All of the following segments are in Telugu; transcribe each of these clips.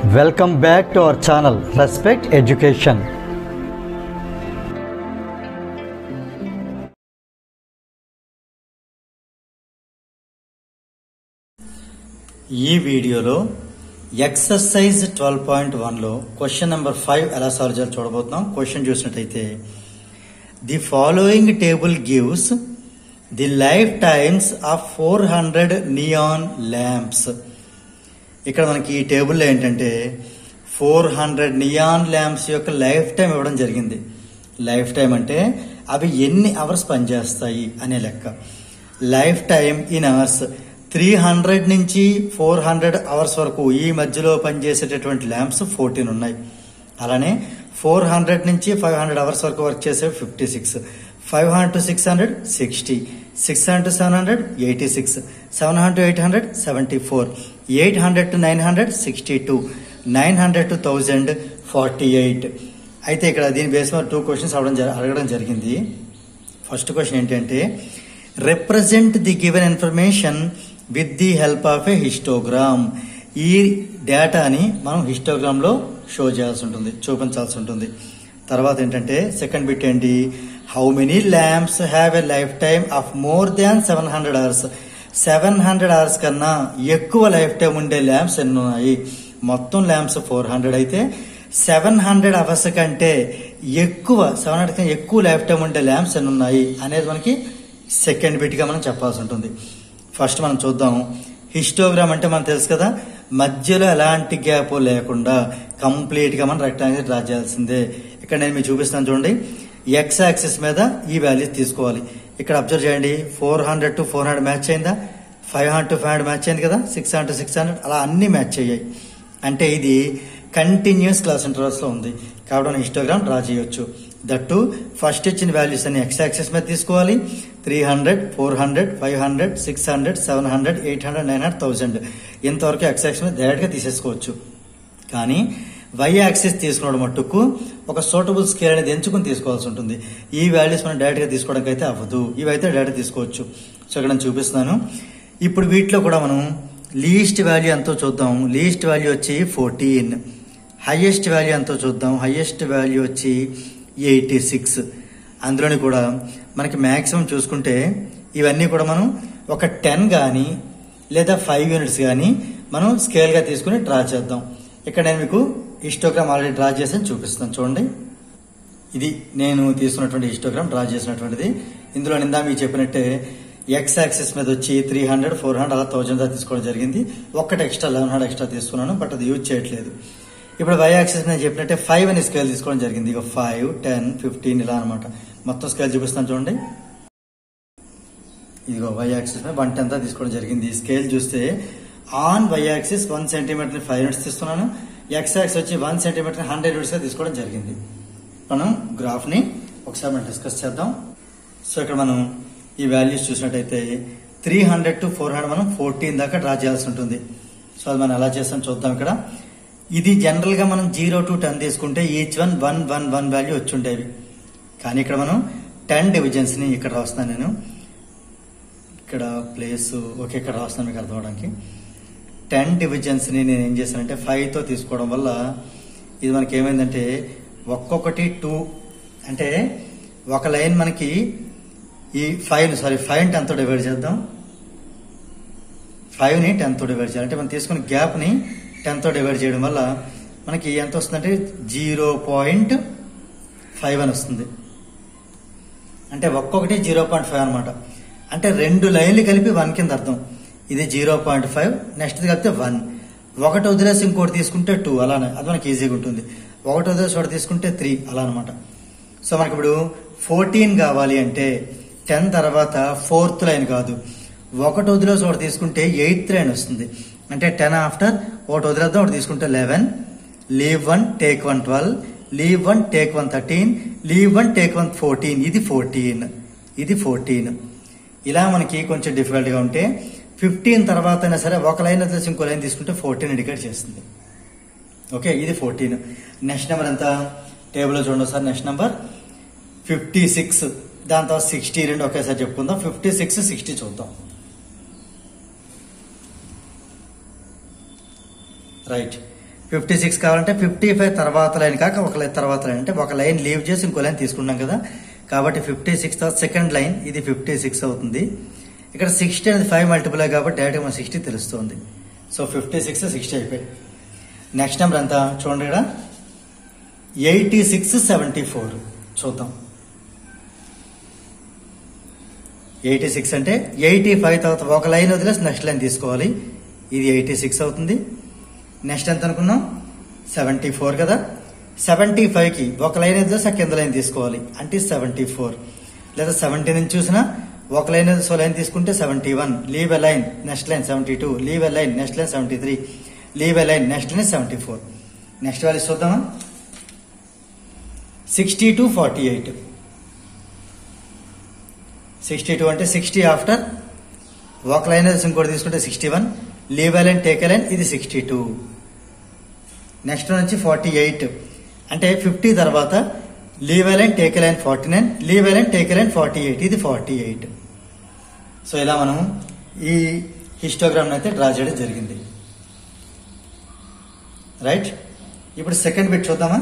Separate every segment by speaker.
Speaker 1: Welcome back to our channel Respect Education.
Speaker 2: ఈ వీడియోలో ఎక్సర్సైజ్ ట్వెల్వ్ పాయింట్ వన్లో క్వశ్చన్ నెంబర్ ఫైవ్ ఎలా సాల్వ్ చేయాలో చూడబోతున్నాం క్వశ్చన్ చూసినట్టయితే the following table gives the life times of four hundred neon lamps ఇక్కడ మనకి ఈ టేబుల్లో ఏంటంటే ఫోర్ హండ్రెడ్ నియాన్ ల్యాంప్స్ యొక్క లైఫ్ టైం ఇవ్వడం జరిగింది లైఫ్ టైం అంటే అవి ఎన్ని అవర్స్ పనిచేస్తాయి అనే లెక్క life time in hours three hundred నుంచి ఫోర్ హండ్రెడ్ అవర్స్ వరకు ఈ మధ్యలో పనిచేసేటటువంటి ల్యాంప్స్ ఫోర్టీన్ ఉన్నాయి అలానే ఫోర్ హండ్రెడ్ నుంచి ఫైవ్ హండ్రెడ్ అవర్స్ వరకు వర్క్ చేసే fifty six five hundred to six hundred sixty six hundred to seven hundred eighty six seven hundred to eight hundred seventy four eight hundred to nine hundred sixty two nine hundred to thousand forty eight అయితే ఇక్కడ దీని బేస్ మీద టూ క్వశ్చన్స్ అడగడం జరి- అడగడం జరిగింది ఫస్ట్ క్వశ్చన్ ఏంటంటే represent the given information with the help of a histogram ఈ డేటాని మనం హిస్టోగ్రామ్ లో షో చేయాల్సి ఉంటుంది చూపించాల్సి ఉంటుంది తర్వాత ఏంటంటే సెకండ్ బిట్ ఏంటి how many lamps have a life time of more than seven hundred hours seven hundred hours కన్నా ఎక్కువ లైఫ్ టైం ఉండే ల్యాంప్స్ ఎన్ని ఉన్నాయి మొత్తం ల్యాంప్స్ ఫోర్ హండ్రెడ్ అయితే సెవెన్ హండ్రెడ్ అవర్స్ కంటే ఎక్కువ సెవెన్ హండ్రెడ్ కంటే ఎక్కువ లైఫ్ టైం ఉండే ల్యాంప్స్ ఎన్ని ఉన్నాయి అనేది మనకి సెకండ్ బిట్ గా మనం చెప్పాల్సి ఉంటుంది ఫస్ట్ మనం చూద్దాం హిస్టోగ్రామ్ అంటే మనకు తెలుసు కదా మధ్యలో ఎలాంటి గ్యాప్ లేకుండా కంప్లీట్ గా మనం రెక్టాంగిల్ డ్రా చేయాల్సిందే ఇక్కడ నేను మీకు చూపిస్తాను చూడండి ఎక్స్ యాక్సిస్ మీద ఈ వాల్యూస్ తీసుకోవాలి ఇక్కడ అబ్జర్వ్ చేయండి four hundred to four hundred match అయిందా five hundred to five hundred match అయింది కదా six hundred to six hundred అలా అన్ని మ్యాచ్ అయ్యాయి అంటే ఇది కంటిన్యూస్ క్లాస్ ఇంటర్వల్స్ లో ఉంది కాబట్టి మనం హిస్టోగ్రామ్ డ్రా చేయొచ్చు దట్టు ఫస్ట్ ఇచ్చిన వాల్యూస్ అన్ని ఎక్స్ యాక్సిస్ మీద తీసుకోవాలి three hundred four hundred five hundred six hundred seven hundred eight hundred nine hundred thousand ఇంతవరకు ఎక్స్ యాక్సిస్ మీద డైరెక్ట్ గా తీసేసుకోవచ్చు కానీ వై యాక్సిస్ తీసుకున్నప్పుడు మట్టుకు ఒక సూటబుల్ స్కేల్ అనేది ఎంచుకుని తీసుకోవాల్సి ఉంటుంది ఈ వాల్యూస్ మనం డైరెక్ట్ గా తీసుకోవడానికి అయితే అవ్వదు ఇవైతే డైరెక్ట్ తీసుకోవచ్చు సో ఇక్కడ నేను చూపిస్తున్నాను ఇప్పుడు వీటిలో కూడా మనం లీస్ట్ వాల్యూ ఎంతో చూద్దాం లీస్ట్ వాల్యూ వచ్చి ఫోర్టీన్ హైయెస్ట్ వాల్యూ ఎంతో చూద్దాం హైయెస్ట్ వాల్యూ వచ్చి ఎయిటీ సిక్స్ అందులోని కూడా మనకి మ్యాక్సిమం చూసుకుంటే ఇవన్నీ కూడా మనం ఒక టెన్ కానీ లేదా ఫైవ్ యూనిట్స్ కానీ మనం స్కేల్గా తీసుకుని డ్రా చేద్దాం ఇక్కడ నేను మీకు హిస్టోగ్రామ్ ఆల్రెడీ డ్రా చేసి చూపిస్తాను చూడండి ఇది నేను తీసుకున్నటువంటి హిస్టోగ్రామ్ డ్రా చేసినటువంటిది ఇందులో నిందా మీకు చెప్పినట్టే ఎక్స్ యాక్సిస్ మీద వచ్చి త్రీ హండ్రెడ్ ఫోర్ హండ్రెడ్ అలా థౌజండ్ దాకా తీసుకోవడం జరిగింది ఒక్కటి ఎక్స్ట్రా లెవెన్ హండ్రెడ్ ఎక్స్ట్రా తీసుకున్నాను బట్ అది యూజ్ చేయట్లేదు ఇప్పుడు వై యాక్సిస్ మీద చెప్పినట్టే ఫైవ్ అని స్కేల్ తీసుకోవడం జరిగింది ఇక ఫైవ్ టెన్ ఫిఫ్టీన్ ఇలా అనమాట మొత్తం స్కేల్ చూపిస్తాను చూడండి ఇదిగో వై యాక్సిస్ మీద వన్ టెన్త్ తీసుకోవడం జరిగింది ఈ స్కేల్ చూస్తే on Y axis one centimetre five units తీసుకున్నాను ఎక్స్ యాక్సిస్ వచ్చి వన్ సెంటీమీటర్ హండ్రెడ్ యూనిట్స్ గా తీసుకోవడం జరిగింది మనం గ్రాఫ్ ని ఒకసారి మనం డిస్కస్ చేద్దాం సో ఇక్కడ మనం ఈ వాల్యూస్ చూసినట్టయితే three hundred to four hundred మనం ఫోర్టీన్ దాకా డ్రా చేయాల్సి ఉంటుంది సో అది మనం ఎలా చేస్తాం చూద్దాం ఇక్కడ ఇది జనరల్ గా మనం జీరో టు టెన్ తీసుకుంటే each one one one one value వచ్చి ఉండేవి కానీ ఇక్కడ మనం టెన్ డివిజన్స్ ని ఇక్కడ రాస్తున్నాను నేను ఇక్కడ ప్లేస్ ఓకే ఇక్కడ రాస్తున్నాను మీకు అర్థం అవడానికి టెన్ డివిజన్స్ ని నేను ఏం చేశానంటే ఫైవ్ తో తీసుకోవడం వల్ల ఇది మనకి ఏమైందంటే ఒక్కొక్కటి టూ అంటే ఒక లైన్ మనకి ఈ five sorry five tenth divide చేద్దాం ఫైవ్ ని టెన్త్ డివైడ్ చేయాలి అంటే మనం తీసుకున్న గ్యాప్ ని టెన్త్ డివైడ్ చేయడం వల్ల మనకి ఎంత వస్తుందంటే జీరో పాయింట్ ఫైవ్ అని వస్తుంది అంటే ఒక్కొక్కటి జీరో పాయింట్ ఫైవ్ అనమాట అంటే రెండు లైన్లు కలిపి వన్ కింద అర్థం ఇది జీరో పాయింట్ ఫైవ్ నెక్స్ట్ కలిపితే వన్ ఒకటి వదిలేసి ఇంకోటి తీసుకుంటే టూ అలానే అది మనకి ఈజీగా ఉంటుంది ఒకటి వదిలేసి ఒకటి తీసుకుంటే త్రీ అలా అనమాట సో మనకి ఇప్పుడు ఫోర్టీన్ కావాలి అంటే టెన్ తర్వాత ఫోర్త్ లైన్ కాదు ఒకటి వదిలేసి ఒకటి తీసుకుంటే ఎయిత్ లైన్ వస్తుంది అంటే టెన్ ఆఫ్టర్ ఒకటి వదిలేద్దాం ఒకటి తీసుకుంటే eleven leave one take one twelve leave one take one thirteen leave one take one fourteen ఇది ఫోర్టీన్ ఇది ఫోర్టీన్ ఇలా మనకి కొంచెం డిఫికల్ట్ గా ఉంటే ఫిఫ్టీన్ తర్వాత అయినా సరే ఒక లైన్ వదిలేసి ఇంకో లైన్ తీసుకుంటే ఫోర్టీన్ ఇండికేట్ చేస్తుంది ఓకే ఇది ఫోర్టీన్ నెక్స్ట్ నెంబర్ ఎంత టేబుల్లో చూడండి sir next number fifty six దాని తర్వాత సిక్స్టీ రెండు ఒకేసారి చెప్పుకుందాం ఫిఫ్టీ సిక్స్ సిక్స్టీ చూద్దాం రైట్ ఫిఫ్టీ సిక్స్ కావాలంటే ఫిఫ్టీ ఫైవ్ తర్వాత లైన్ కాక ఒక లైన్ తర్వాత లైన్ అంటే ఒక లైన్ లీవ్ చేసి ఇంకో లైన్ తీసుకున్నాం కదా కాబట్టి ఫిఫ్టీ సిక్స్ తర్వాత సెకండ్ లైన్ ఇది ఫిఫ్టీ సిక్స్ అవుతుంది ఇక్కడ సిక్స్టీ అనేది ఫైవ్ మల్టిపుల్ కాబట్టి డైరెక్ట్ మన సిక్స్టీ తెలుస్తుంది సో ఫిఫ్టీ సిక్స్ సిక్స్టీ అయిపోయి నెక్స్ట్ నెంబర్ ఎంత చూడండి ఇక్కడ ఎయిటీ సిక్స్ సెవెంటీ ఫోర్ చూద్దాం ఎయిటీ సిక్స్ అంటే ఎయిటీ ఫైవ్ తర్వాత ఒక లైన్ వదిలేసి నెక్స్ట్ లైన్ తీసుకోవాలి ఇది ఎయిటీ సిక్స్ అవుతుంది నెక్స్ట్ ఎంత అనుకున్నాం సెవెంటీ ఫోర్ కదా సెవెంటీ ఫైవ్కి ఒక లైన్ వదిలేసి ఆ కింద లైన్ తీసుకోవాలి అంటే సెవెంటీ ఫోర్ లేదా సెవెంటీ నుంచి చూసినా ఒక లైన్ సో లైన్ తీసుకుంటే seventy one leave a line next line seventy two leave a line next line seventy three leave a line next line seventy four next value చూద్దామా sixty to forty eight sixty two అంటే సిక్స్టీ ఆఫ్టర్ ఒక లైన్ వేసి ఇంకోటి తీసుకుంటే sixty one leave a line take a line ఇది సిక్స్టీ టూ నెక్స్ట్ నుంచి ఫార్టీ ఎయిట్ అంటే ఫిఫ్టీ తర్వాత leave a line take a line forty nine leave a line take a line forty eight ఇది ఫార్టీ ఎయిట్ సో ఇలా మనం ఈ హిస్టోగ్రామ్ అయితే డ్రా చేయడం జరిగింది రైట్ ఇప్పుడు సెకండ్ బిట్ చూద్దామా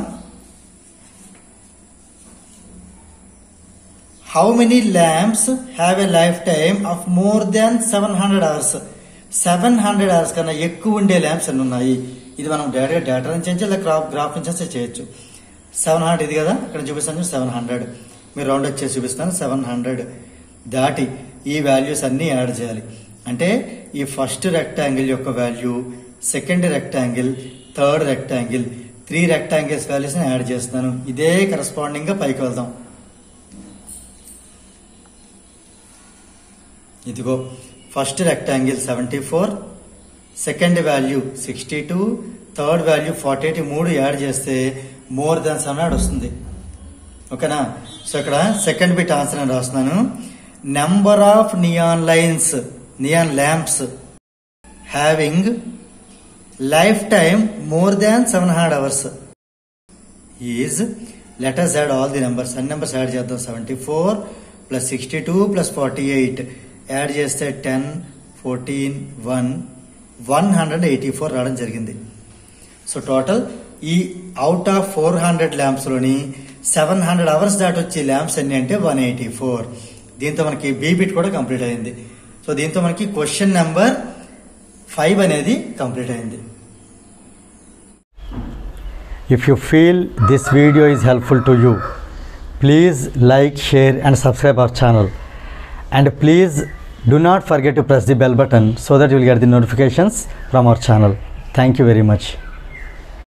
Speaker 2: how many lamps have a life time of more than seven hundred hours seven hundred hours కన్నా ఎక్కువ ఉండే ల్యాంప్స్ ఎన్ని ఉన్నాయి ఇది మనం డైరెక్ట్ డేటా నుంచి చేయొచ్చు లేదా గ్రాఫ్ గ్రాఫ్ నుంచి చేయొచ్చు సెవెన్ హండ్రెడ్ ఇది కదా ఇక్కడ చూపిస్తాను సెవెన్ హండ్రెడ్ మీరు రౌండ్ వచ్చేసి చూపిస్తాను సెవెన్ హండ్రెడ్ దాటి ఈ వాల్యూస్ అన్ని యాడ్ చేయాలి అంటే ఈ ఫస్ట్ రెక్టాంగిల్ యొక్క value second rectangle third rectangle three rectangles values add చేస్తాను ఇదే కరస్పాండింగ్ గా పైకి వెళ్దాం ఇదిగో first rectangle seventy four second value sixty two third value forty eight మూడు యాడ్ చేస్తే మోర్ దాన్ సెవెన్ హండ్రెడ్ వస్తుంది ఓకేనా సో ఇక్కడ సెకండ్ బిట్ ఆన్సర్ అని రాస్తున్నాను number of neon lines neon lamps having life time more than seven hundred hours is letters add all the numbers అన్ని నెంబర్స్ యాడ్ చేద్దాం seventy four plus sixty two plus forty eight add చేస్తే ten fourteen one one hundred eighty four రావడం జరిగింది సో టోటల్ ఈ అవుట్ ఆఫ్ ఫోర్ హండ్రెడ్ ల్యాంప్స్లోని సెవెన్ హండ్రెడ్ అవర్స్ దాటి వచ్చే ల్యాంప్స్ ఎన్ని అంటే వన్ ఎయిటీ ఫోర్ దీంతో మనకి బీబిట్ కూడా కంప్లీట్ అయింది సో దీంతో మనకి క్వశ్చన్ నెంబర్ ఫైవ్ అనేది కంప్లీట్ అయింది
Speaker 1: If you feel this video is helpful to you, please like, share and subscribe our channel. And please do not forget to press the bell button so that you will get the notifications from our channel. Thank you very much.